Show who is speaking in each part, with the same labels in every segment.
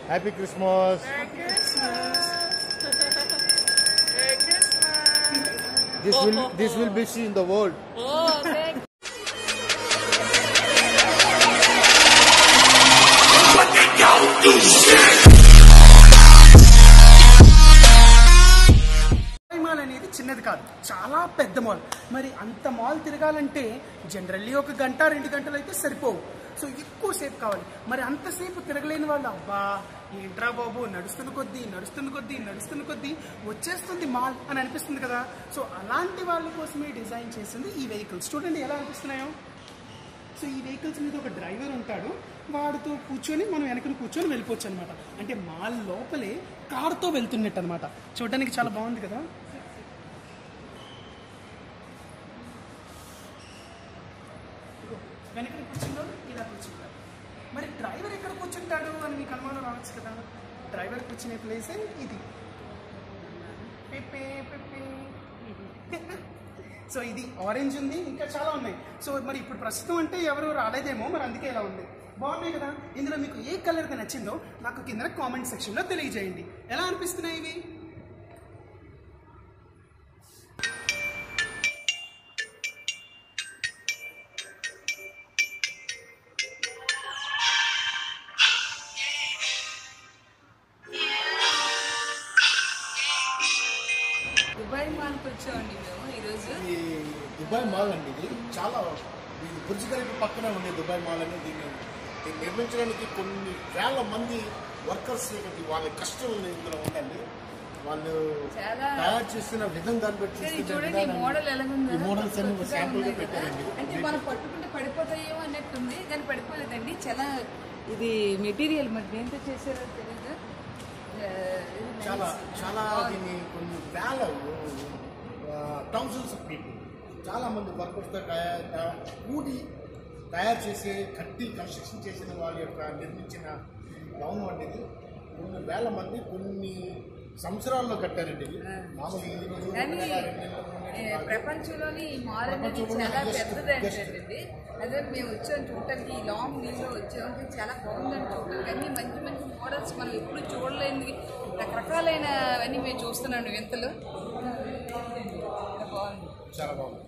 Speaker 1: Happy Christmas this will this will be see in the world
Speaker 2: Dubai mall అనేది చిన్నది కాదు చాలా పెద్ద మాల్ మరి అంత మాల్ తిరగాలంటే జనరల్లీ ఒక గంట రెండు గంటలు అయితే సరిపోవు సో ఎక్కువ సేపు కావాలి మరి అంతసేపు తిరగలేని వాళ్ళు అబ్బా ఏంట్రా బాబు నడుస్తున్న కొద్దీ నడుస్తున్న కొద్దీ నడుస్తున్న కొద్దీ వచ్చేస్తుంది మాల్ అని అనిపిస్తుంది కదా సో అలాంటి వాళ్ళ కోసమే డిజైన్ చేసింది ఈ వెహికల్స్ చూడండి ఎలా అనిపిస్తున్నాయో సో ఈ వెహికల్స్ మీద ఒక డ్రైవర్ ఉంటాడు వాడితో కూర్చొని మనం వెనకన కూర్చొని వెళ్ళిపోవచ్చు అనమాట అంటే మాల్ లోపలే కార్తో వెళ్తున్నట్టు అనమాట చూడడానికి చాలా బాగుంది కదా ఇదిగో, వెనకన కూర్చున్నాడు ఇలా కూర్చుంటాడు మరి డ్రైవర్ ఎక్కడ కూర్చుంటాడు అని మీకు అనుమానం రావచ్చు కదా డ్రైవర్ కూర్చునే ప్లేసే ఇది పెప్పే పెప్పే సో ఇది ఆరెంజ్ ఉంది ఇంకా చాలా ఉన్నాయి సో మరి ఇప్పుడు ప్రస్తుతం అంటే ఎవరు రాలేదేమో మరి అందుకే ఇలా ఉంది బాగున్నాయి కదా ఇందులో మీకు ఏ కలర్ నచ్చిందో నాకు కింద కామెంట్ సెక్షన్లో తెలియజేయండి ఎలా అనిపిస్తున్నాయి ఇవి
Speaker 3: దుబాయ్ మాల్కి వచ్చామండి మేము ఈరోజు
Speaker 1: ఈ దుబాయ్ మాల్ అండి ఇది చాలా ఇది బుర్జ్ ఖలీఫా పక్కనే ఉంది దుబాయ్ మాల్ అనేది దీన్ని దీన్ని నిర్మించడానికి కొన్ని వేల మంది వర్కర్స్ వాళ్ళ కష్టం ఇందులో ఉందండి వాళ్ళు
Speaker 3: చాలా
Speaker 1: తయారు చేసిన విధం దాన్ని బట్టి
Speaker 3: సరే,
Speaker 1: చూస్తుంటే
Speaker 3: చూడండి ఈ
Speaker 1: విధానం-
Speaker 3: మోడల్ ఎలాగుందో
Speaker 1: ఈ మోడల్స్ అన్ని
Speaker 3: కొత్తగా
Speaker 1: శాంపుల్ గా
Speaker 3: ఉన్నాయి కదా.
Speaker 1: పెట్టారండి
Speaker 3: అంటే మనం పట్టుకుంటే పడిపోతాయేమో అన్నట్టుంది కానీ పడిపోలేదండి చాలా ఇది మెటీరియల్ మరి దేంతో చేశారో తెలీదు ఆ, ఇది
Speaker 1: చాలా
Speaker 3: nice.
Speaker 1: చాలా
Speaker 3: బాగుంది.
Speaker 1: దీన్ని కొన్ని వేల థౌసండ్స్ ఆఫ్ పీపుల్ చాలా మంది వర్కర్స్ కూడి తయారు చేసి కట్టి కన్స్ట్రక్షన్ చేసిన వాళ్ళ యొక్క నిర్మించిన భవనం అండి ఇది కొన్ని వేల మంది కొన్ని సంవత్సరాల్లో కట్టారండి ఇది మామూలు ఈ రోజు
Speaker 3: కానీ
Speaker 1: నెల, రెండు నెలల ముందు
Speaker 3: ఏ,
Speaker 1: కాదు.
Speaker 3: ప్రపంచంలోని ఈ మాల్ అనేది
Speaker 1: ప్రపంచంలోనే
Speaker 3: చాలా
Speaker 1: just-
Speaker 3: పెద్దది
Speaker 1: just-
Speaker 3: అంటండి అదే మేము వచ్చాం చూడటానికి ఈ లాంగ్ నీళ్ళు వచ్చామంటే చాలా బాగుందని చూడటానికి అన్ని మంచి మంచి మోడల్స్ మనం ఎప్పుడు చూడలేనివి రకరకాలైన అన్నీ మేము చూస్తున్నాం వింతలు చాలా బాగుంది
Speaker 1: చాలా బాగుంది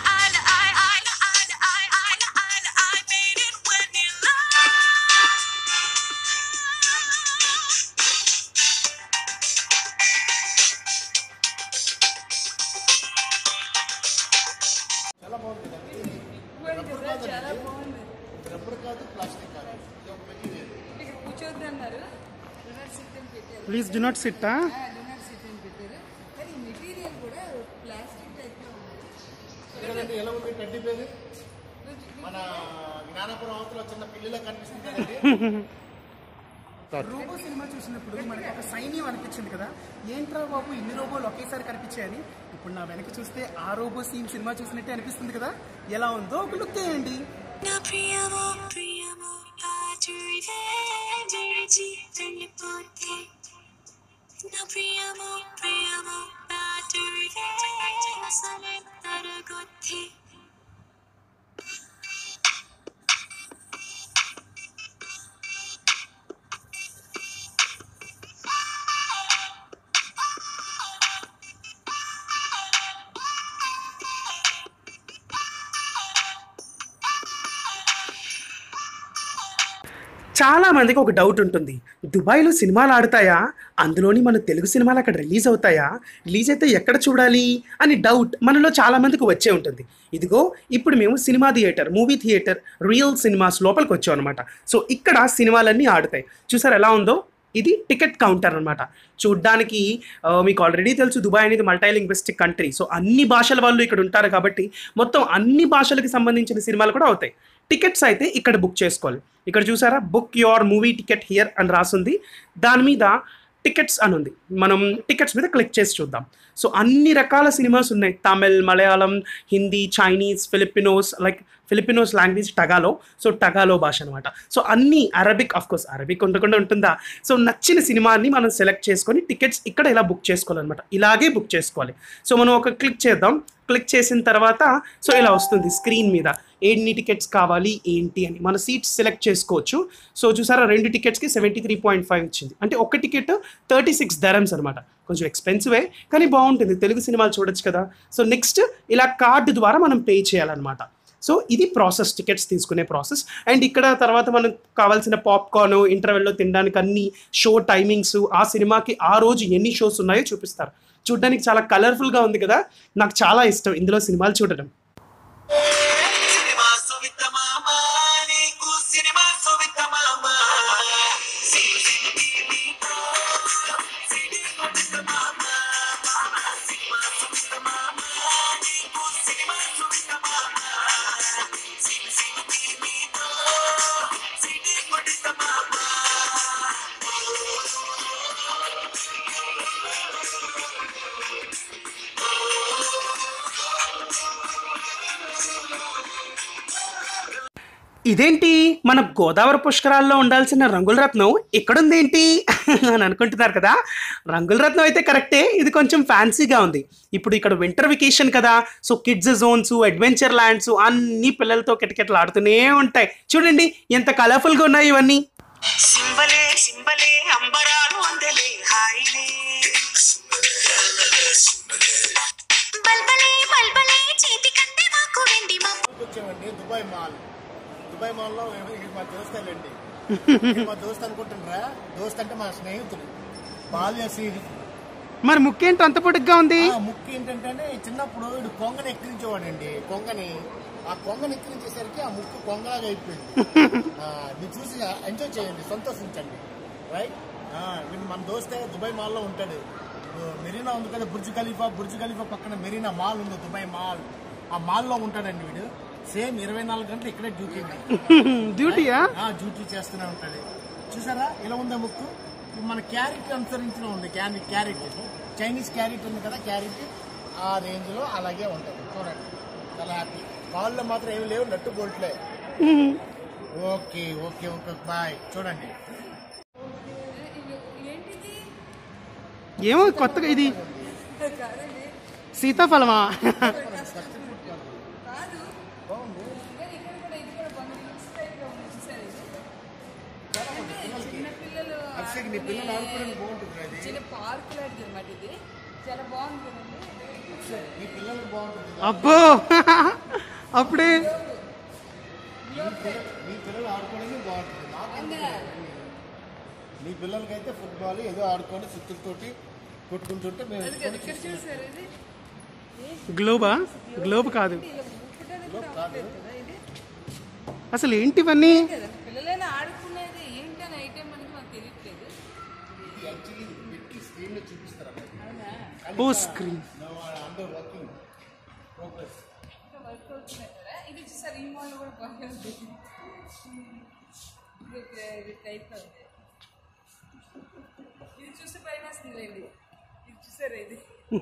Speaker 1: చాలా బాగుంది కదండి.
Speaker 3: ఇవ్వండి కదా, చాలా బాగుంది
Speaker 1: రబ్బర్ కాదు ప్లాస్టిక్ కాదు ఇది ఒక మెటీరియల్
Speaker 3: ఇక్కడ కూర్చోద్దు అన్నారు డిన్నర్ సిట్ అని పెట్టారు
Speaker 2: please do not sit
Speaker 3: dinner sit అని పెట్టారు కానీ ఈ మెటీరియల్ కూడా ప్లాస్టిక్ టైప్లో ఉంది
Speaker 1: కదండి ఎలా ఉంది టెడ్డీ పేరు మన జ్ఞానపురం అవతల చిన్న పిల్లిలా కనిపిస్తుంది కదండి
Speaker 2: రోబో సినిమా చూసినప్పుడు మనకి ఒక సైన్యం అనిపించింది కదా ఏంట్రా బాబు ఇన్ని రోబోలు ఒకేసారి కనిపించాయని ఇప్పుడు నా వెనక చూస్తే ఆ రోబో సీన్ సినిమా చూసినట్టే అనిపిస్తుంది కదా ఎలా ఉందో ఒక లుక్ వేయండి
Speaker 4: నా ప్రియమో ప్రియమో పాటురివే విడిచి వెళ్ళిపోతే నా ప్రియమో ప్రియమో పాటురివే అసలే తరగొత్తే
Speaker 2: చాలా మందికి ఒక డౌట్ ఉంటుంది దుబాయ్లో సినిమాలు ఆడుతాయా అందులోని మన తెలుగు సినిమాలు అక్కడ రిలీజ్ అవుతాయా రిలీజ్ అయితే ఎక్కడ చూడాలి అని డౌట్ మనలో చాలా మందికి వచ్చే ఉంటుంది ఇదిగో ఇప్పుడు మేము cinema theatre movie theatre Reel Cinemas లోపలికి వచ్చాం అనమాట సో ఇక్కడ సినిమాలన్నీ ఆడుతాయి చూసారు ఎలా ఉందో ఇది టికెట్ కౌంటర్ అనమాట చూడ్డానికి ఆ, మీకు ఆల్రెడీ తెలుసు దుబాయ్ అనేది మల్టీలింగ్విస్టిక్ కంట్రీ సో అన్ని భాషల వాళ్ళు ఇక్కడ ఉంటారు కాబట్టి మొత్తం అన్ని భాషలకు సంబంధించిన సినిమాలు కూడా అవుతాయి టికెట్స్ అయితే ఇక్కడ బుక్ చేసుకోవాలి ఇక్కడ చూసారా book your movie ticket here అని రాసుంది దాని మీద టికెట్స్ అని ఉంది మనం టికెట్స్ మీద క్లిక్ చేసి చూద్దాం సో అన్ని రకాల సినిమాస్ ఉన్నాయి Tamil Malayalam Hindi Chinese Filipinos like Filipinos language Tagalog so Tagalog భాష అనమాట సో అన్ని అరబిక్ ఆఫ్ కోర్స్ అరబిక్ ఉండకుండా ఉంటుందా సో నచ్చిన సినిమాని మనం సెలెక్ట్ చేసుకొని టికెట్స్ ఇక్కడ ఇలా బుక్ చేసుకోవాలన్నమాట ఇలాగే బుక్ చేసుకోవాలి సో మనం ఒక క్లిక్ చేద్దాం క్లిక్ చేసిన తర్వాత సో ఇలా వస్తుంది స్క్రీన్ మీద ఎన్ని టికెట్స్ కావాలి ఏంటి అని మన సీట్స్ సెలెక్ట్ చేసుకోవచ్చు సో చూసారా రెండు టికెట్స్కి సెవెంటీ త్రీ పాయింట్ ఫైవ్ ఇచ్చింది అంటే ఒక టికెట్ థర్టీ సిక్స్ ధరమ్స్ అనమాట కొంచెం ఎక్స్పెన్సివే కానీ బాగుంటుంది తెలుగు సినిమాలు చూడొచ్చు కదా సో నెక్స్ట్ ఇలా కార్డు ద్వారా మనం పే చేయాలన్నమాట సో ఇది ప్రాసెస్ టికెట్స్ తీసుకునే ప్రాసెస్ అండ్ ఇక్కడ తర్వాత మనకు కావాల్సిన పాప్కార్న్ ఇంటర్వెల్లో తినడానికి అన్ని షో టైమింగ్స్ ఆ సినిమాకి ఆ రోజు ఎన్ని షోస్ ఉన్నాయో చూపిస్తారు చూడడానికి చాలా కలర్ఫుల్గా ఉంది కదా నాకు చాలా ఇష్టం ఇందులో సినిమాలు చూడడం
Speaker 5: సినిమా సువిత మామ నీకు సినిమా సువిత మామ సిని సిని టీవీతో సిని సువిత మామ సినిమా సువిత మామ నీకు సినిమా సువిత మామ సిని సిని టీవీతో సిని సువిత మామ
Speaker 2: ఇదేంటి మన గోదావరి పుష్కరాల్లో ఉండాల్సిన రంగుల రత్నం ఇక్కడుందేంటి అని అనుకుంటున్నారు కదా రంగుల రత్నం అయితే కరెక్టే ఇది కొంచెం ఫ్యాన్సీగా ఉంది ఇప్పుడు ఇక్కడ వింటర్ వెకేషన్ కదా so kids zones adventure lands అన్ని పిల్లలతో కిటకిటలు ఆడుతూనే ఉంటాయి చూడండి ఎంత కలర్ఫుల్గా ఉన్నాయి ఇవన్నీ
Speaker 5: సింబలే సింబలే అంబరాలు అందలే హాయిలే
Speaker 4: బల్బలే బల్బలే చేతి కంటే మాకు వెండి మా
Speaker 1: వచ్చామండి దుబాయ్ మాల్ దుబాయ్ మాల్లో ఇది మా దోస్తాలండి ఇది మా దోస్త్ అనుకుంటున్నారా దోస్త్ అంటే మా స్నేహితుడు బాల్య స్నేహితుడు
Speaker 2: మరి ముక్కేంటో అంత పొడుగ్గా ఉంది
Speaker 1: ఆ ముక్కు ఏంటంటే చిన్నప్పుడు వీడు కొంగని ఎక్కిరించేవాడండి కొంగని ఆ కొంగని ఎక్కిరించేసరికి ఆ ముక్కు కొంగలాగా అయిపోయింది ఆ, మీరు చూసి ఎంజాయ్ చేయండి సంతోషించండి రైట్ వీడు మన దోస్తే దుబాయ్ మాల్లో ఉంటాడు ఓ, మెరీనా ఉంది కదా బుర్జ్ ఖలీఫా బుర్జ్ ఖలీఫా పక్కన మెరీనా మాల్ ఉంది దుబాయ్ మాల్ ఆ మాల్లో ఉంటాడండి వీడు సేమ్ ఇరవై నాలుగు గంటలు ఇక్కడే డ్యూటీ
Speaker 2: డ్యూటీయా
Speaker 1: ఆ డ్యూటీ చేస్తూనే ఉంటాడు చూసారా ఇలా ఉందా ముక్కు ఇప్పుడు మన క్యారెట్ అనుసరించిన ఉంది క్యారెట్ క్యారెట్ చైనీస్ క్యారెట్ ఉంది కదా క్యారెట్ ఆ రేంజ్ లో అలాగే ఉంటుంది చూడండి చాలా హ్యాపీ కాల్లో మాత్రం ఏమి లేవు నట్టు బోల్ట్లే ఓకే ఓకే ఓకే బాయ్ చూడండి
Speaker 3: ఏంటిది
Speaker 2: ఏమో కొత్తగా ఇది
Speaker 3: కాదండి
Speaker 2: సీతాఫలమా
Speaker 3: కాదు కానీ ఇక్కడ కూడా ఇది కూడా బాగుంది మిక్స్ టైప్ లో ఉంది చూసారు ఇది అంటే చిన్న పిల్లలు
Speaker 1: అభిషేక్ నీ పిల్లలు ఆడుకోవడానికి బాగుంటుంది అది
Speaker 3: చిన్న పార్క్ లాంటిది అనమాట ఇది చాలా బాగుంది కదండి
Speaker 1: నీ పిల్లలకు బాగుంటుంది
Speaker 2: అబ్బో అప్పుడే
Speaker 1: నీ పిల్లలు ఆడుకోవడానికి బాగుంటుంది నాకు
Speaker 3: అవునా?
Speaker 1: నీ పిల్లలకైతే ఫుట్బాల్ ఏదో ఆడుకొని సుత్తులతోటి కొట్టుకుంటుంటే మేము
Speaker 3: అది కదా ఇక్కడ చూసారు ఇది
Speaker 2: గ్లోబా గ్లోబ్ కాదు
Speaker 3: ఇలా ఊపడానికి కూడా అవ్వట్లేదు కదా ఇది
Speaker 2: అసలు ఏంటివన్నీ
Speaker 3: కదా పిల్లలైనా ఆడుకునేది ఏంటి అని ఐటెం మనకి మాకు తెలియట్లేదు
Speaker 1: యాక్చువల్లీ పెట్టి స్క్రీన్ లో చూపిస్తారు
Speaker 3: అవునా
Speaker 2: ఓ స్క్రీన్
Speaker 1: అండర్ వర్కింగ్ ప్రోగ్రెస్
Speaker 3: ఇంకా వర్క్ అవుతున్నాయి కదా ఇది చూసారు ఈ మోడల్ కూడా బాగా ఉంది ఇది ఒక- ఇది టైప్ ఉంది ఇది చూస్తే పైన వస్తుందిలేండి ఇది చూసారా ఇది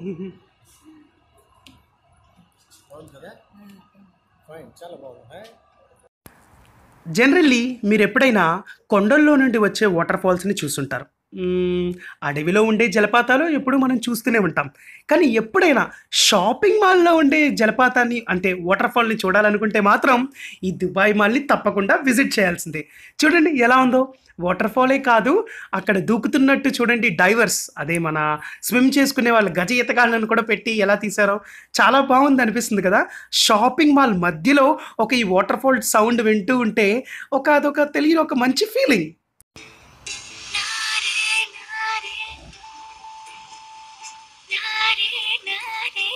Speaker 1: బాగుంది కదా ఫైన్ చాలా బాగుంది
Speaker 2: జనరల్లీ మీరు ఎప్పుడైనా కొండల్లో నుండి వచ్చే వాటర్ ఫాల్స్ని చూసుంటారు మ్మ్, అడవిలో ఉండే జలపాతాలు ఎప్పుడు మనం చూస్తూనే ఉంటాం కానీ ఎప్పుడైనా షాపింగ్ మాల్లో ఉండే జలపాతాన్ని అంటే వాటర్ ఫాల్ని చూడాలనుకుంటే మాత్రం ఈ దుబాయ్ మాల్ని తప్పకుండా విజిట్ చేయాల్సిందే చూడండి ఎలా ఉందో వాటర్ ఫాలే కాదు అక్కడ దూకుతున్నట్టు చూడండి డైవర్స్ అదే మన స్విమ్ చేసుకునే వాళ్ళు గజ ఈతగాళ్ళను కూడా పెట్టి ఎలా తీశారో చాలా బాగుంది అనిపిస్తుంది కదా షాపింగ్ మాల్ మధ్యలో ఒక ఈ వాటర్ ఫాల్ సౌండ్ వింటూ ఉంటే ఒక అదొక తెలియని ఒక మంచి ఫీలింగ్
Speaker 4: నారే నారే నారే నారే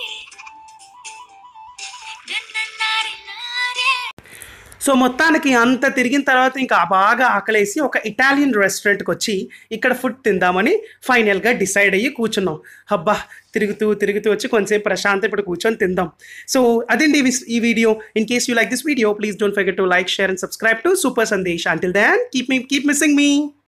Speaker 4: నన్ననారే నారే
Speaker 2: సో మొత్తానికి అంత తిరిగిన తర్వాత ఇంకా బాగా ఆకలేసి ఒక ఇటాలియన్ రెస్టారెంట్కి వచ్చి ఇక్కడ ఫుడ్ తిందామని ఫైనల్గా డిసైడ్ అయ్యి కూర్చున్నాం అబ్బా తిరుగుతూ తిరుగుతూ వచ్చి కొంచెంసేపు ప్రశాంత ఇప్పుడు కూర్చొని తిందాం సో అదండి ఈ vis- ఈ video in case you like this video please don't forget to like share and subscribe to super Sandesh until then keep me keep missing me